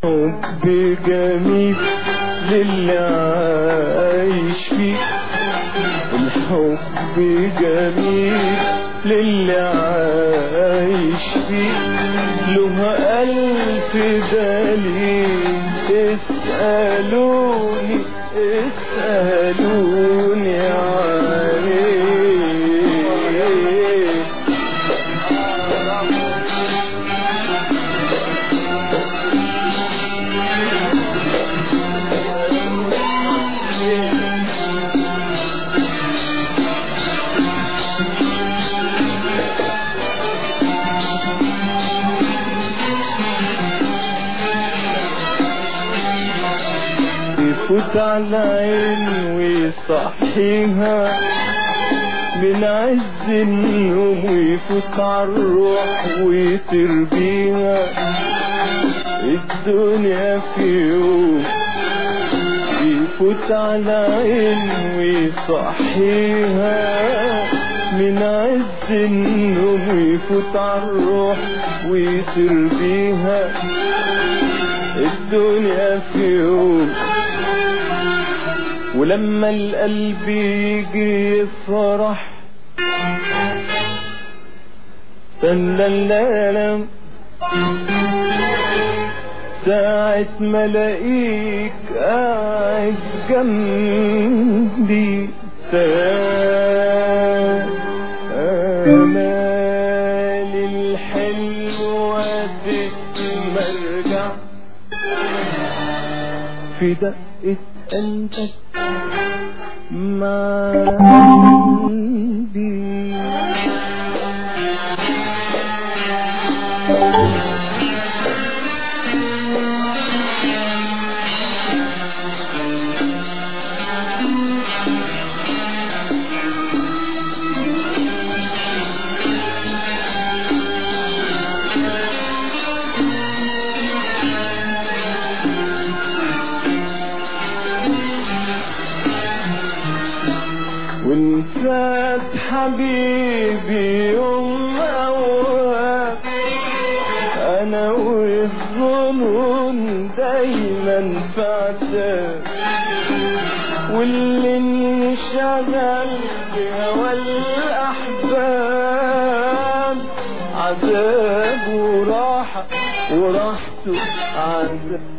حب جميل للي عايش فيه الحب جميل للي عايش فيه له ألف دليل اسألوني اسألوني عليه يفوت على عين ويصحيها من عز النوم ويفوت على الروح ويطير بيها الدنيا في يوم يفوت على عين ويصحيها من عز النوم ويفوت على الروح ويطير بيها الدنيا في يوم ولما القلب يجي يفرح تنللالم ساعة ما الاقيك قاعد جنبي آمال الحلوة تتمرجع في دقة قلبك ما عندي وانفات حبيبي يوم أواب أنا والظنون دايما فاتك واللي انشغل بهوى الأحباب عذاب وراحة وراحته عذاب